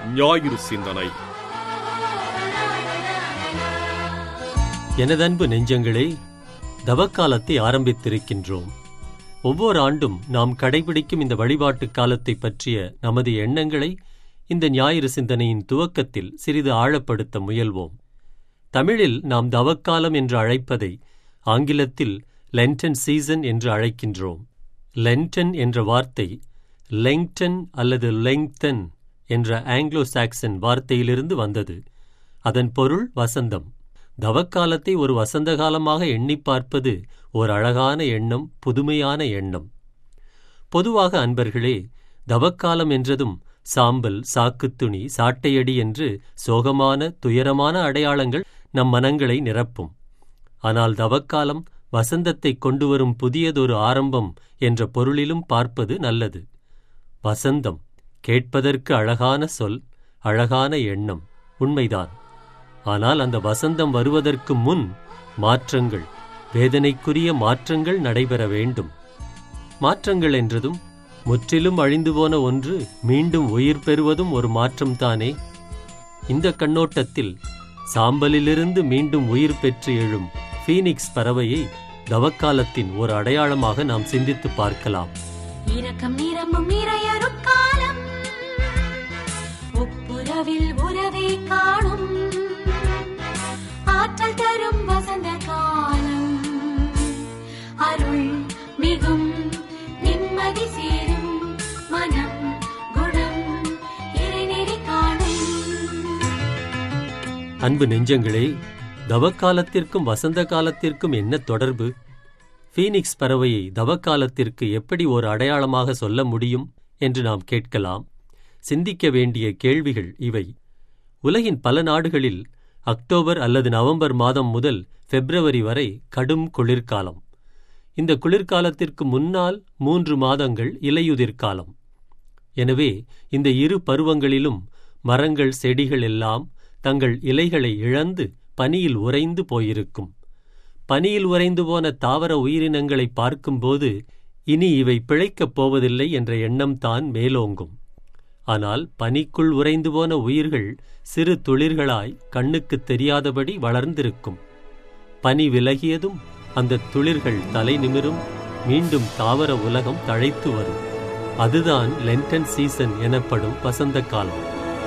ஞாயிறு சிந்தனை எனதன்பு நெஞ்சங்களே தவக்காலத்தை ஆரம்பித்திருக்கின்றோம் ஒவ்வொரு ஆண்டும் நாம் கடைபிடிக்கும் இந்த வழிபாட்டு காலத்தை பற்றிய நமது எண்ணங்களை இந்த ஞாயிறு சிந்தனையின் துவக்கத்தில் சிறிது ஆழப்படுத்த முயல்வோம் தமிழில் நாம் தவக்காலம் என்று அழைப்பதை ஆங்கிலத்தில் லென்டன் சீசன் என்று அழைக்கின்றோம் லென்டன் என்ற வார்த்தை லெங்டன் அல்லது லெங்தன் என்ற ஆங்கிலோ சாக்சன் வார்த்தையிலிருந்து வந்தது அதன் பொருள் வசந்தம் தவக்காலத்தை ஒரு வசந்த காலமாக எண்ணிப் பார்ப்பது ஓர் அழகான எண்ணம் புதுமையான எண்ணம் பொதுவாக அன்பர்களே தவக்காலம் என்றதும் சாம்பல் சாக்குத்துணி சாட்டையடி என்று சோகமான துயரமான அடையாளங்கள் நம் மனங்களை நிரப்பும் ஆனால் தவக்காலம் வசந்தத்தை கொண்டுவரும் புதியதொரு ஆரம்பம் என்ற பொருளிலும் பார்ப்பது நல்லது வசந்தம் கேட்பதற்கு அழகான சொல் அழகான எண்ணம் உண்மைதான் ஆனால் அந்த வசந்தம் வருவதற்கு முன் மாற்றங்கள் வேதனைக்குரிய மாற்றங்கள் நடைபெற வேண்டும் மாற்றங்கள் என்றதும் முற்றிலும் அழிந்து போன ஒன்று மீண்டும் உயிர் பெறுவதும் ஒரு மாற்றம்தானே இந்த கண்ணோட்டத்தில் சாம்பலிலிருந்து மீண்டும் உயிர் பெற்று எழும் ஃபீனிக்ஸ் பறவையை தவக்காலத்தின் ஒரு அடையாளமாக நாம் சிந்தித்து பார்க்கலாம் இரக்கம் நிரம்பும் இறையருட் காலம் ஒப்புரவில் உறவை காணும் ஆற்றல் தரும் வசந்த காலம் அருள் மிகும் நிம்மதி சேரும் மனம் குணம் இறைநெறி காணும் அன்பு நெஞ்சங்களே தவக்காலத்திற்கும் வசந்த காலத்திற்கும் என்ன தொடர்பு ஃபீனிக்ஸ் பறவையை தவக்காலத்திற்கு எப்படி ஒரு அடையாளமாக சொல்ல முடியும் என்று நாம் கேட்கலாம் சிந்திக்க வேண்டிய கேள்விகள் இவை உலகின் பல நாடுகளில் அக்டோபர் அல்லது நவம்பர் மாதம் முதல் பிப்ரவரி வரை கடும் குளிர்காலம் இந்த குளிர்காலத்திற்கு முன்னால் மூன்று மாதங்கள் இலையுதிர் காலம் எனவே இந்த இரு பருவங்களிலும் மரங்கள் செடிகள் எல்லாம் தங்கள் இலைகளை இழந்து பனியில் உறைந்து போயிருக்கும் பனியில் உறைந்து போன தாவர உயிரினங்களை பார்க்கும்போது இனி இவை பிழைக்கப் போவதில்லை என்ற எண்ணம்தான் மேலோங்கும் ஆனால் பனிக்குள் உறைந்து போன உயிர்கள் சிறு துளிர்களாய் கண்ணுக்குத் தெரியாதபடி வளர்ந்திருக்கும் பனி விலகியதும் அந்த துளிர்கள் தலை நிமிரும் மீண்டும் தாவர உலகம் தழைத்து வரும் அதுதான் லென்டன் சீசன் எனப்படும் வசந்த காலம்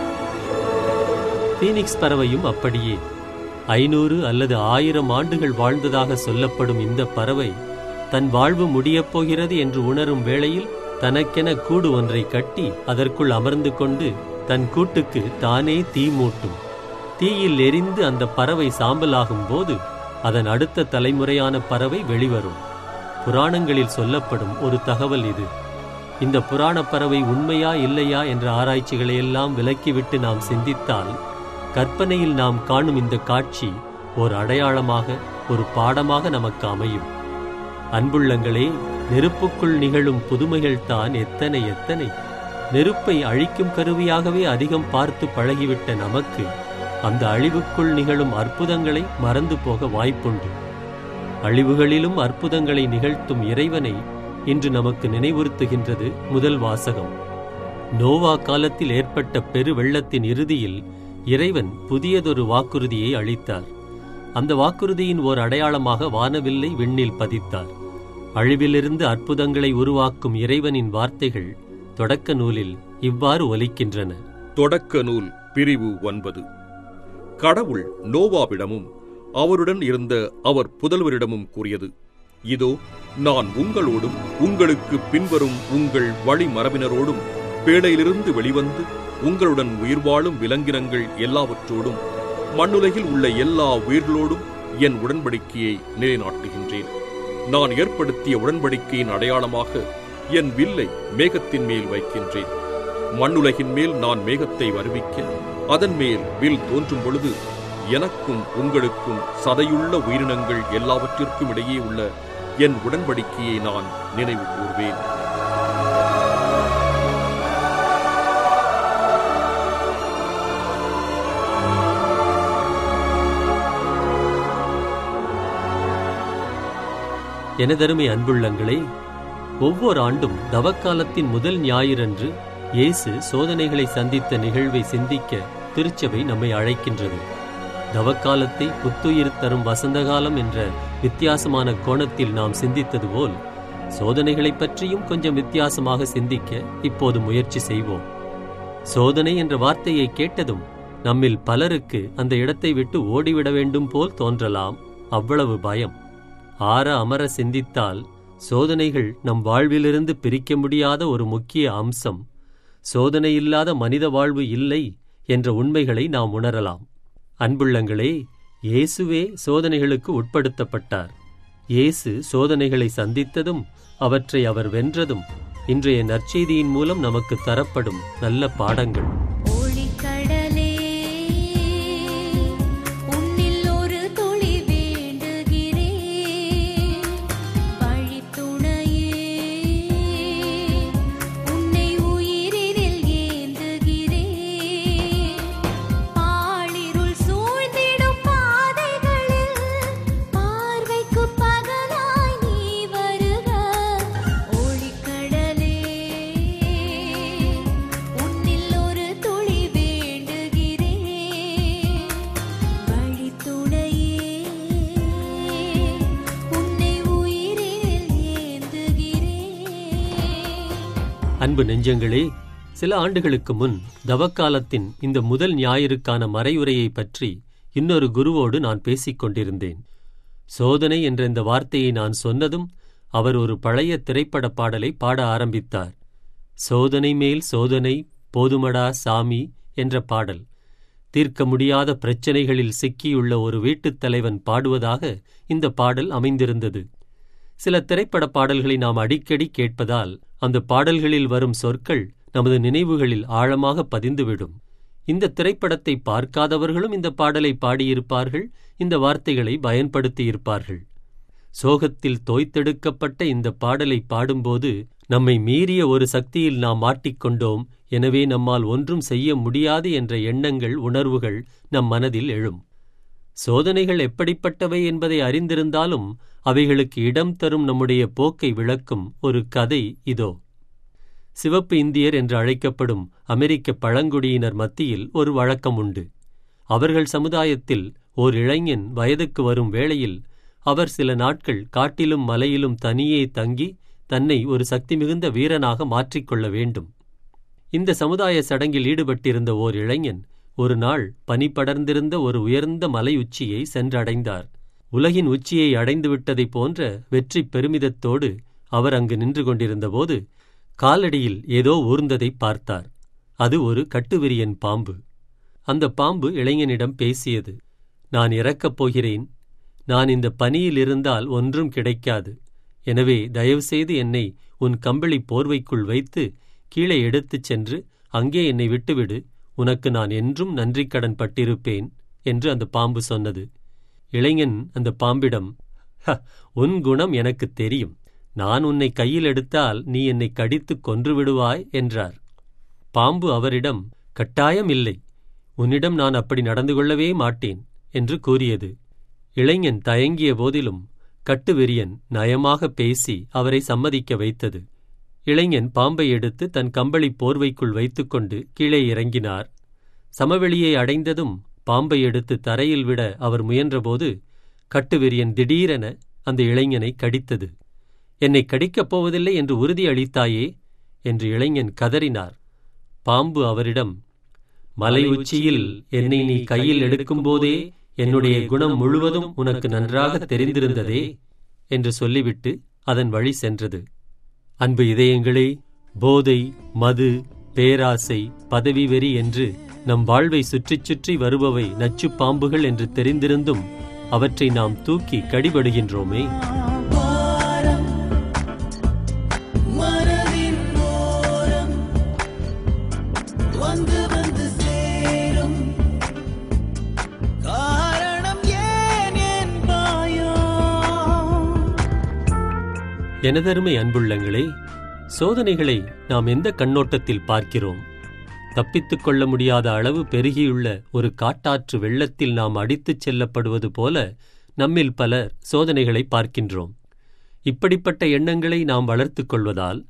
பீனிக்ஸ் பறவையும் அப்படியே ஐநூறு அல்லது ஆயிரம் ஆண்டுகள் வாழ்ந்ததாக சொல்லப்படும் இந்த பறவை தன் வாழ்வு முடியப் போகிறது என்று உணரும் வேளையில் தனக்கென கூடு ஒன்றை கட்டி அதற்குள் அமர்ந்து கொண்டு தன் கூட்டுக்கு தானே தீ மூட்டும் தீயில் எரிந்து அந்த பறவை சாம்பலாகும் போது அதன் அடுத்த தலைமுறையான பறவை வெளிவரும் புராணங்களில் சொல்லப்படும் ஒரு தகவல் இது இந்த புராணப் பறவை உண்மையா இல்லையா என்ற ஆராய்ச்சிகளை எல்லாம் விலக்கிவிட்டு நாம் சிந்தித்தால் கற்பனையில் நாம் காணும் இந்த காட்சி ஒரு அடையாளமாக ஒரு பாடமாக நமக்கு அமையும் அன்புள்ளங்களே நெருப்புக்குள் நிகழும் புதுமைகள் தான் எத்தனை எத்தனை நெருப்பை அழிக்கும் கருவியாகவே அதிகம் பார்த்து பழகிவிட்ட நமக்கு அந்த அழிவுக்குள் நிகழும் அற்புதங்களை மறந்து போக வாய்ப்புண்டு அழிவுகளிலும் அற்புதங்களை நிகழ்த்தும் இறைவனை இன்று நமக்கு நினைவுறுத்துகின்றது முதல் வாசகம் நோவா காலத்தில் ஏற்பட்ட பெரு வெள்ளத்தின் இறுதியில் இறைவன் புதியதொரு வாக்குறுதியை அளித்தார் அந்த வாக்குறுதியின் ஓர் அடையாளமாக வானவில்லை விண்ணில் பதித்தார் அழிவிலிருந்து அற்புதங்களை உருவாக்கும் இறைவனின் வார்த்தைகள் தொடக்க நூலில் இவ்வாறு ஒலிக்கின்றன தொடக்க நூல் பிரிவு ஒன்பது கடவுள் நோவாவிடமும் அவருடன் இருந்த அவர் புதல்வரிடமும் கூறியது இதோ நான் உங்களோடும் உங்களுக்கு பின்வரும் உங்கள் வழிமரபினரோடும் பேழையிலிருந்து வெளிவந்து உங்களுடன் உயிர் வாழும் விலங்கினங்கள் எல்லாவற்றோடும் மண்ணுலகில் உள்ள எல்லா உயிர்களோடும் என் உடன்படிக்கையை நிலைநாட்டுகின்றேன் நான் ஏற்படுத்திய உடன்படிக்கையின் அடையாளமாக என் வில்லை மேகத்தின் மேல் வைக்கின்றேன் மண்ணுலகின் மேல் நான் மேகத்தை வருவிக்க அதன் மேல் வில் தோன்றும் பொழுது எனக்கும் உங்களுக்கும் சதையுள்ள உயிரினங்கள் எல்லாவற்றிற்கும் இடையே உள்ள என் உடன்படிக்கையை நான் நினைவு கூர்வேன் எனதருமை அன்புள்ளங்களே ஒவ்வொரு ஆண்டும் தவக்காலத்தின் முதல் ஞாயிறன்று இயேசு சோதனைகளை சந்தித்த நிகழ்வை சிந்திக்க திருச்சபை நம்மை அழைக்கின்றது தவக்காலத்தை புத்துயிர் தரும் வசந்தகாலம் என்ற வித்தியாசமான கோணத்தில் நாம் சிந்தித்தது போல் சோதனைகளைப் பற்றியும் கொஞ்சம் வித்தியாசமாக சிந்திக்க இப்போது முயற்சி செய்வோம் சோதனை என்ற வார்த்தையை கேட்டதும் நம்மில் பலருக்கு அந்த இடத்தை விட்டு ஓடிவிட வேண்டும் போல் தோன்றலாம் அவ்வளவு பயம் ஆற அமர சிந்தித்தால் சோதனைகள் நம் வாழ்விலிருந்து பிரிக்க முடியாத ஒரு முக்கிய அம்சம் சோதனை இல்லாத மனித வாழ்வு இல்லை என்ற உண்மைகளை நாம் உணரலாம் அன்புள்ளங்களே இயேசுவே சோதனைகளுக்கு உட்படுத்தப்பட்டார் இயேசு சோதனைகளை சந்தித்ததும் அவற்றை அவர் வென்றதும் இன்றைய நற்செய்தியின் மூலம் நமக்கு தரப்படும் நல்ல பாடங்கள் ஒளிக்கடலே உன்னில் ஒரு துளி வேண்டுகிறேன் வழித்துணையே உன்னை உயிரினில் ஏந்துகிறேன் பாழிருள் சூழ்ந்திடும் பாதைகளில் பார்வைக்கு பகலாய் நீ வருக ஒளிக்கடலே உன்னில் ஒரு துளி வேண்டுகிறேன் வழித்துணையே உன்னை உயிரினில் ஏந்துகிறேன் அன்பு நெஞ்சங்களே சில ஆண்டுகளுக்கு முன் தவக்காலத்தின் இந்த முதல் ஞாயிறுக்கான மறையுரையை பற்றி இன்னொரு குருவோடு நான் பேசிக் கொண்டிருந்தேன் சோதனை என்ற இந்த வார்த்தையை நான் சொன்னதும் அவர் ஒரு பழைய திரைப்பட பாடலை பாட ஆரம்பித்தார் சோதனை மேல் சோதனை போதுமடா சாமி என்ற பாடல் தீர்க்க முடியாத பிரச்சனைகளில் சிக்கியுள்ள ஒரு வீட்டுத் தலைவன் பாடுவதாக இந்த பாடல் அமைந்திருந்தது சில திரைப்பட பாடல்களை நாம் அடிக்கடி கேட்பதால் அந்த பாடல்களில் வரும் சொற்கள் நமது நினைவுகளில் ஆழமாக பதிந்துவிடும் இந்த திரைப்படத்தை பார்க்காதவர்களும் இந்த பாடலை பாடியிருப்பார்கள் இந்த வார்த்தைகளை பயன்படுத்தியிருப்பார்கள் சோகத்தில் தோய்த்தெடுக்கப்பட்ட இந்த பாடலை பாடும்போது நம்மை மீறிய ஒரு சக்தியில் நாம் மாட்டிக்கொண்டோம் எனவே நம்மால் ஒன்றும் செய்ய முடியாது என்ற எண்ணங்கள் உணர்வுகள் நம் மனதில் எழும் சோதனைகள் எப்படிப்பட்டவை என்பதை அறிந்திருந்தாலும் அவைகளுக்கு இடம் தரும் நம்முடைய போக்கை விளக்கும் ஒரு கதை இதோ சிவப்பு இந்தியர் என்று அழைக்கப்படும் அமெரிக்க பழங்குடியினர் மத்தியில் ஒரு வழக்கம் உண்டு அவர்கள் சமுதாயத்தில் ஓர் இளைஞன் வயதுக்கு வரும் வேளையில் அவர் சில நாட்கள் காட்டிலும் மலையிலும் தனியே தங்கி தன்னை ஒரு சக்தி மிகுந்த வீரனாக மாற்றிக்கொள்ள வேண்டும் இந்த சமுதாய சடங்கில் ஈடுபட்டிருந்த ஓர் இளைஞன் ஒரு நாள் பனி படர்ந்திருந்த ஒரு உயர்ந்த மலை உச்சியை சென்றடைந்தார் உலகின் உச்சியை அடைந்து விட்டதைப் போன்ற வெற்றி பெருமிதத்தோடு அவர் அங்கு நின்று கொண்டிருந்தபோது காலடியில் ஏதோ ஊர்ந்ததை பார்த்தார் அது ஒரு கட்டுவிரியன் பாம்பு அந்த பாம்பு இளைஞனிடம் பேசியது நான் இறக்கப் போகிறேன் நான் இந்த பனியில் இருந்தால் ஒன்றும் கிடைக்காது எனவே தயவுசெய்து என்னை உன் கம்பளி போர்வைக்குள் வைத்து கீழே எடுத்துச் சென்று அங்கே என்னை விட்டுவிடு உனக்கு நான் என்றும் நன்றிக்கடன் பட்டிருப்பேன் என்று அந்த பாம்பு சொன்னது இளைஞன் அந்த பாம்பிடம் "ஹ, உன் குணம் எனக்குத் தெரியும் நான் உன்னை கையில் எடுத்தால் நீ என்னை கடித்துக் கொன்று விடுவாய் என்றார் பாம்பு அவரிடம் கட்டாயம் இல்லை உன்னிடம் நான் அப்படி நடந்து கொள்ளவே மாட்டேன் என்று கூறியது இளைஞன் தயங்கிய போதிலும் கட்டுவெறியன் நயமாக பேசி அவரை சம்மதிக்க வைத்தது இளைஞன் பாம்பை எடுத்து தன் கம்பளி போர்வைக்குள் வைத்துக்கொண்டு கீழே இறங்கினார் சமவெளியை அடைந்ததும் பாம்பை எடுத்து தரையில் விட அவர் முயன்றபோது கட்டுவெறியன் திடீரென அந்த இளைஞனை கடித்தது என்னை கடிக்கப் போவதில்லை என்று உறுதி அளித்தாயே என்று இளைஞன் கதறினார் பாம்பு அவரிடம் மலை உச்சியில் என்னை நீ கையில் எடுக்கும்போதே என்னுடைய குணம் முழுவதும் உனக்கு நன்றாக தெரிந்திருந்ததே என்று சொல்லிவிட்டு அதன் வழி சென்றது அன்பு இதயங்களே போதை மது பேராசை பதவி வெறி என்று நம் வாழ்வை சுற்றிச் சுற்றி வருபவை நச்சுப் பாம்புகள் என்று தெரிந்திருந்தும் அவற்றை நாம் தூக்கி கடிபடுகின்றோமே பாரம் மனதின் ஓரம் வந்து வந்து சேரும் காரணம் ஏன் என் பாயம் எனதருமை அன்புள்ளங்களே சோதனைகளை நாம் எந்த கண்ணோட்டத்தில் பார்க்கிறோம் தப்பித்துக் கொள்ள முடியாத அளவு பெருகியுள்ள ஒரு காட்டாற்று வெள்ளத்தில் நாம் அடித்துச் செல்லப்படுவது போல நம்மில் பலர் சோதனைகளை பார்க்கின்றோம் இப்படிப்பட்ட எண்ணங்களை நாம் வளர்த்துக் கொள்வதால்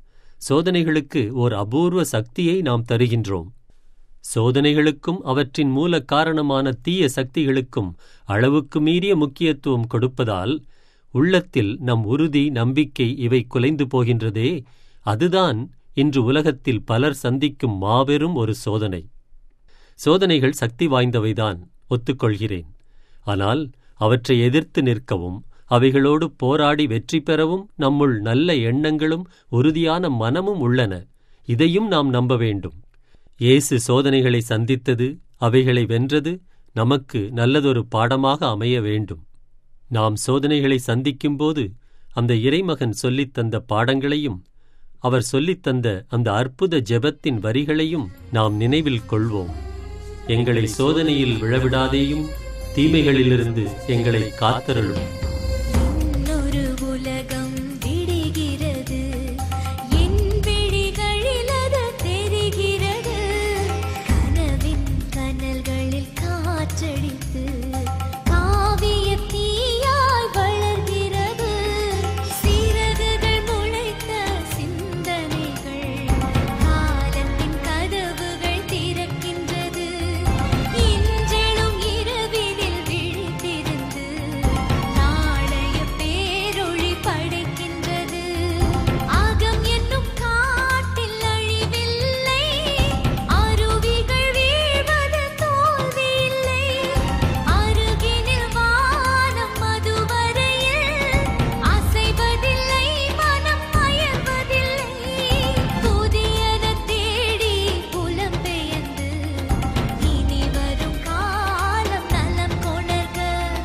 சோதனைகளுக்கு ஓர் அபூர்வ சக்தியை நாம் தருகின்றோம் சோதனைகளுக்கும் அவற்றின் மூல காரணமான தீய சக்திகளுக்கும் அளவுக்கு மீறிய முக்கியத்துவம் கொடுப்பதால் உள்ளத்தில் நம் உறுதி நம்பிக்கை இவை குலைந்து போகின்றதே அதுதான் இன்று உலகத்தில் பலர் சந்திக்கும் மாபெரும் ஒரு சோதனை சோதனைகள் சக்தி வாய்ந்தவைதான் ஒத்துக்கொள்கிறேன் ஆனால் அவற்றை எதிர்த்து நிற்கவும் அவைகளோடு போராடி வெற்றி பெறவும் நம்முள் நல்ல எண்ணங்களும் உறுதியான மனமும் உள்ளன இதையும் நாம் நம்ப வேண்டும் இயேசு சோதனைகளை சந்தித்தது அவைகளை வென்றது நமக்கு நல்லதொரு பாடமாக அமைய வேண்டும் நாம் சோதனைகளை சந்திக்கும்போது அந்த இறைமகன் சொல்லித் தந்த பாடங்களையும் அவர் சொல்லித் தந்த அந்த அற்புத ஜெபத்தின் வரிகளையும் நாம் நினைவில் கொள்வோம் எங்களை சோதனையில் விழவிடாதேயும் தீமைகளிலிருந்து எங்களை காத்தருளும் இன்னொரு உலகம் விடுகிறது என் விழிகளில் அது தெரிகிறது கனவின் கனல்களில் காற்றடித்து காவிய தீயாய் வளர்கிறது சிறகுகள் முளைத்த சிந்தனைகள் காலத்தின் கதவுகள் திறக்கின்றது இன்றெழும் இரவினில் விழித்திருந்து நாளைய பேரொளி படைக்கின்றது அகம் என்னும் காட்டில் அழிவில்லை அருவிகள் வீழ்வது தோல்வியில்லை அருகினில் வானம் அதுவரையில் அசைவதில்லை மனம் அயர்வதில்லை புதியன தேடி புலம்பெயர்ந்து இனி வரும் காலம் நலம் கொணர்க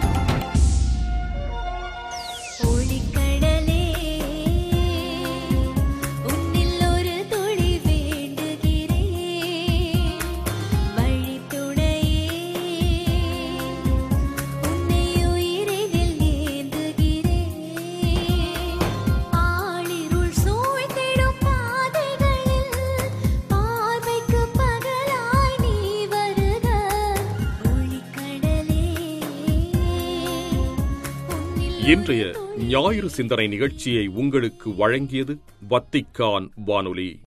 ஒளிக்கடலே உன்னில் ஒரு துளி வேண்டுகிறேன் வழித்துணையே உன்னை உயிரினில் ஏந்துகிறேன் ஆளிருள் சூழ்ந்திடும் பாதைகளில் பார்வைக்கு பகலாய் நீ வருக ஒளிக்கடலே உன்னில் இன்றைய ஞாயிறு சிந்தனை நிகழ்ச்சியை உங்களுக்கு வழங்கியது வத்திக்கான் வானொலி